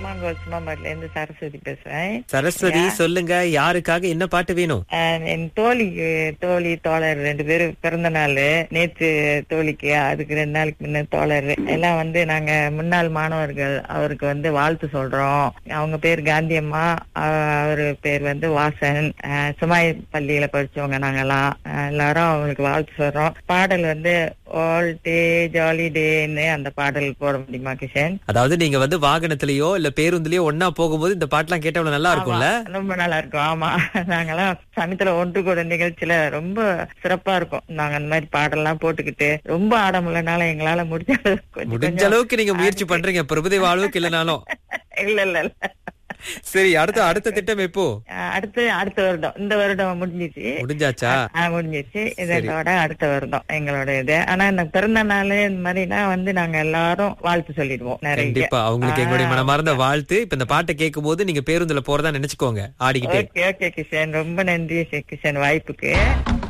அம்மாங்கோல் சும்மாமட்ல இருந்து சரஸ்வதி பேசுறேன் சரஸ்வதி சொல்லுங்க யாருக்காக என்ன பாட்டு வேணும் அஹ் என் தோழிக்கு தோழி தோழர் ரெண்டு பேரும் பிறந்த நாள் நேற்று தோழிக்கு அதுக்கு ரெண்டு நாளுக்கு முன்ன தோழர் எல்லாம் வந்து நாங்க முன்னாள் மாணவர்கள் அவருக்கு வந்து வாழ்த்து சொல்றோம் அவங்க பேர் காந்தி அம்மா அஹ் அவரு பேர் வந்து வாசன் அஹ் சுமாய் பள்ளியில படிச்சவங்க நாங்கெல்லாம் அஹ் எல்லாரும் அவங்களுக்கு வாழ்த்து சொல்றோம் பாடல் வந்து ஆல் டே ஜாலி டேன்னு அந்த பாடல் போட முடியுமா கிஷன் அதாவது நீங்க வந்து வாகனத்திலயோ இல்ல பேருந்துலயோ ஒன்னா போகும்போது இந்த பாட்டுலாம் கேட்ட அவ்வளவு நல்லா இருக்கும்ல ஆமா, ரொம்ப நல்லா இருக்கும் ஆமா நாங்கெல்லாம் சமயத்துல ஒன்று கூட நிகழ்ச்சியில ரொம்ப சிறப்பா இருக்கும் நாங்க அந்த மாதிரி பாடல்லாம் போட்டுக்கிட்டு ரொம்ப ஆட முடியலனால எங்களால முடிஞ்ச அளவு கொஞ்சம் முடிஞ்ச கொஞ்சம் அளவுக்கு நீங்க முயற்சி பண்றீங்க பிரபுதேவ அளவுக்கு இல்லனாலும் இல்ல இல்ல இல்ல சரி அடுத்த அடுத்த திட்டம் எப்போ அஹ் அடுத்து அடுத்த வருடம் இந்த வருடம் முடிஞ்சிச்சு முடிஞ்சாச்சா ஆஹ் முடிஞ்சிச்சு இதோட அடுத்த வருடம் எங்களோட இது ஆனா இந்த பிறந்த நாள் இந்த மாதிரினா வந்து நாங்க எல்லாரும் வாழ்த்து சொல்லிடுவோம் நிறைய கண்டிப்பா அவங்களுக்கு எங்களுடைய மனமார்ந்த வாழ்த்து இப்ப இந்த பாட்டை கேட்கும் போது நீங்க பேருந்துல போறதா நினைச்சுக்கோங்க ஆடிக்கிட்டே ஓகே ஓகே கிஷன் ரொம்ப நன்றி கிஷன் வாய்ப்புக்கு